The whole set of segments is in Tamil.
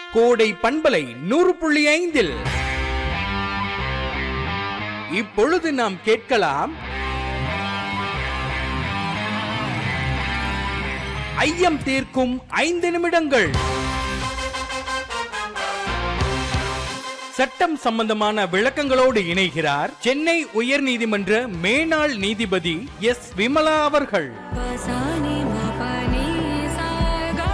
கோடை பண்பலை நூறு புள்ளி ஐந்தில் இப்பொழுது நாம் கேட்கலாம் ஐயம் தீர்க்கும் ஐந்து நிமிடங்கள் சட்டம் சம்பந்தமான விளக்கங்களோடு இணைகிறார் சென்னை உயர்நீதிமன்ற மேனாள் நீதிபதி எஸ் விமலா அவர்கள் பசானி மபனி சாகா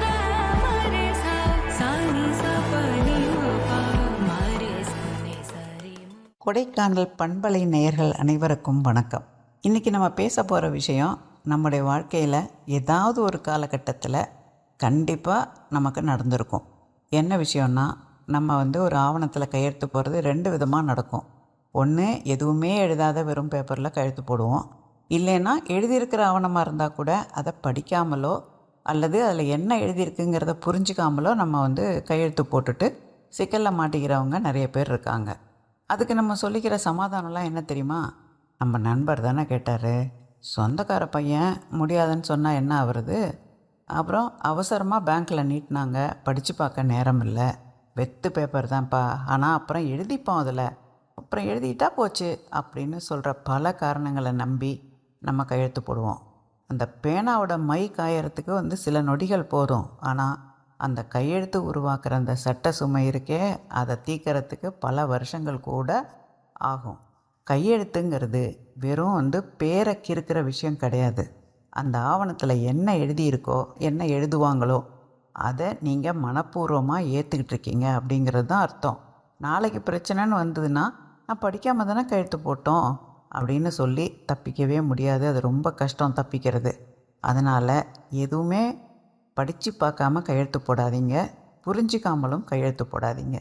மரே சா சானி சபனி மபா மரே சானி சரி கொடைக்கானல் பண்பலை நேயர்கள் அனைவருக்கும் வணக்கம் இன்றைக்கி நம்ம பேச போகிற விஷயம் நம்முடைய வாழ்க்கையில் ஏதாவது ஒரு காலகட்டத்தில் கண்டிப்பாக நமக்கு நடந்திருக்கும் என்ன விஷயம்னா நம்ம வந்து ஒரு ஆவணத்தில் கையெழுத்து போகிறது ரெண்டு விதமாக நடக்கும் ஒன்று எதுவுமே எழுதாத வெறும் பேப்பரில் கையெழுத்து போடுவோம் இல்லைன்னா எழுதியிருக்கிற ஆவணமாக இருந்தால் கூட அதை படிக்காமலோ அல்லது அதில் என்ன எழுதியிருக்குங்கிறத புரிஞ்சிக்காமலோ நம்ம வந்து கையெழுத்து போட்டுட்டு சிக்கலில் மாட்டிக்கிறவங்க நிறைய பேர் இருக்காங்க அதுக்கு நம்ம சொல்லிக்கிற சமாதானம்லாம் என்ன தெரியுமா நம்ம நண்பர் தானே கேட்டார் சொந்தக்கார பையன் முடியாதுன்னு சொன்னால் என்ன ஆகுறது அப்புறம் அவசரமாக பேங்க்கில் நீட்டினாங்க படித்து பார்க்க நேரம் இல்லை வெத்து பேப்பர் தான்ப்பா ஆனால் அப்புறம் எழுதிப்போம் அதில் அப்புறம் எழுதிட்டா போச்சு அப்படின்னு சொல்கிற பல காரணங்களை நம்பி நம்ம கையெழுத்து போடுவோம் அந்த பேனாவோட மை காயறதுக்கு வந்து சில நொடிகள் போதும் ஆனால் அந்த கையெழுத்து உருவாக்குற அந்த சட்ட சுமை இருக்கே அதை தீக்கிறதுக்கு பல வருஷங்கள் கூட ஆகும் கையெழுத்துங்கிறது வெறும் வந்து பேரை கிறுக்கிற விஷயம் கிடையாது அந்த ஆவணத்தில் என்ன எழுதியிருக்கோ என்ன எழுதுவாங்களோ அதை நீங்கள் மனப்பூர்வமாக ஏற்றுக்கிட்டு இருக்கீங்க அப்படிங்கிறது தான் அர்த்தம் நாளைக்கு பிரச்சனைன்னு வந்ததுன்னா நான் படிக்காமல் தானே கையெழுத்து போட்டோம் அப்படின்னு சொல்லி தப்பிக்கவே முடியாது அது ரொம்ப கஷ்டம் தப்பிக்கிறது அதனால் எதுவுமே படித்து பார்க்காம கையெழுத்து போடாதீங்க புரிஞ்சிக்காமலும் கையெழுத்து போடாதீங்க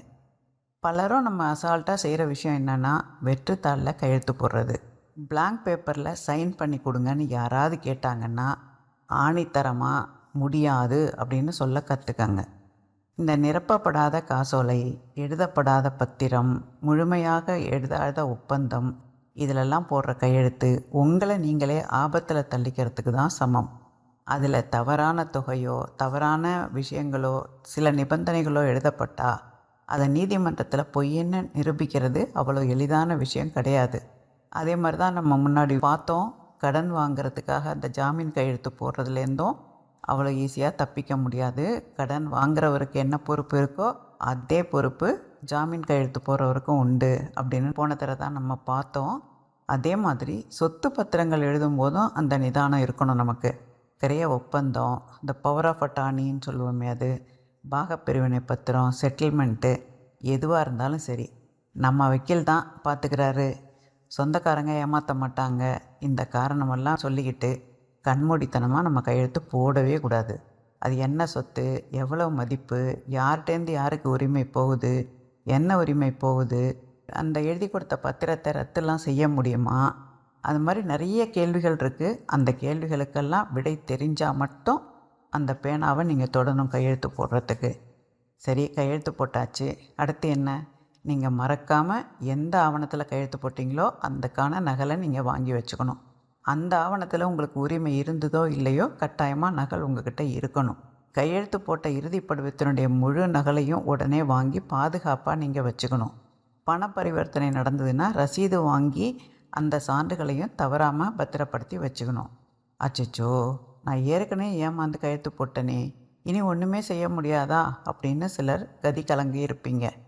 பலரும் நம்ம அசால்ட்டாக செய்கிற விஷயம் என்னென்னா வெற்றுத்தாளில் கையெழுத்து போடுறது blank பேப்பரில் சைன் பண்ணி கொடுங்கன்னு யாராவது கேட்டாங்கன்னா ஆணித்தரமாக முடியாது அப்படின்னு சொல்ல கற்றுக்கங்க இந்த நிரப்பப்படாத காசோலை எழுதப்படாத பத்திரம் முழுமையாக எழுதாத ஒப்பந்தம் இதிலெல்லாம் போடுற கையெழுத்து உங்களை நீங்களே ஆபத்தில் தள்ளிக்கிறதுக்கு தான் சமம் அதில் தவறான தொகையோ தவறான விஷயங்களோ சில நிபந்தனைகளோ எழுதப்பட்டா அதை நீதிமன்றத்தில் பொய்ன்னு நிரூபிக்கிறது அவ்வளோ எளிதான விஷயம் கிடையாது அதே மாதிரி தான் நம்ம முன்னாடி பார்த்தோம் கடன் வாங்குறதுக்காக அந்த ஜாமீன் கையெழுத்து போடுறதுலேருந்தும் அவ்வளோ ஈஸியாக தப்பிக்க முடியாது கடன் வாங்குறவருக்கு என்ன பொறுப்பு இருக்கோ அதே பொறுப்பு ஜாமீன் கையெழுத்து போடுறவருக்கும் உண்டு அப்படின்னு போன தடவை தான் நம்ம பார்த்தோம் அதே மாதிரி சொத்து பத்திரங்கள் எழுதும் போதும் அந்த நிதானம் இருக்கணும் நமக்கு நிறைய ஒப்பந்தம் இந்த பவர் ஆஃப் அட்டானின்னு சொல்லுவோமே அது பாகப்பிரிவினை பத்திரம் செட்டில்மெண்ட்டு எதுவாக இருந்தாலும் சரி நம்ம வக்கீல் தான் பார்த்துக்கிறாரு சொந்தக்காரங்க ஏமாற்ற மாட்டாங்க இந்த காரணமெல்லாம் சொல்லிக்கிட்டு கண்மூடித்தனமாக நம்ம கையெழுத்து போடவே கூடாது அது என்ன சொத்து எவ்வளோ மதிப்பு யார்கிட்டேருந்து யாருக்கு உரிமை போகுது என்ன உரிமை போகுது அந்த எழுதி கொடுத்த பத்திரத்தை ரத்துலாம் செய்ய முடியுமா அது மாதிரி நிறைய கேள்விகள் இருக்குது அந்த கேள்விகளுக்கெல்லாம் விடை தெரிஞ்சால் மட்டும் அந்த பேனாவை நீங்கள் தொடணும் கையெழுத்து போடுறதுக்கு சரி கையெழுத்து போட்டாச்சு அடுத்து என்ன நீங்கள் மறக்காமல் எந்த ஆவணத்தில் கையெழுத்து போட்டிங்களோ அந்தக்கான நகலை நீங்கள் வாங்கி வச்சுக்கணும் அந்த ஆவணத்தில் உங்களுக்கு உரிமை இருந்ததோ இல்லையோ கட்டாயமாக நகல் உங்ககிட்ட இருக்கணும் கையெழுத்து போட்ட இறுதி படிவத்தினுடைய முழு நகலையும் உடனே வாங்கி பாதுகாப்பாக நீங்கள் வச்சுக்கணும் பண பரிவர்த்தனை நடந்ததுன்னா ரசீது வாங்கி அந்த சான்றுகளையும் தவறாமல் பத்திரப்படுத்தி வச்சுக்கணும் அச்சச்சோ நான் ஏற்கனவே ஏமாந்து கையெழுத்து போட்டனே இனி ஒன்றுமே செய்ய முடியாதா அப்படின்னு சிலர் கதி கலங்கி இருப்பீங்க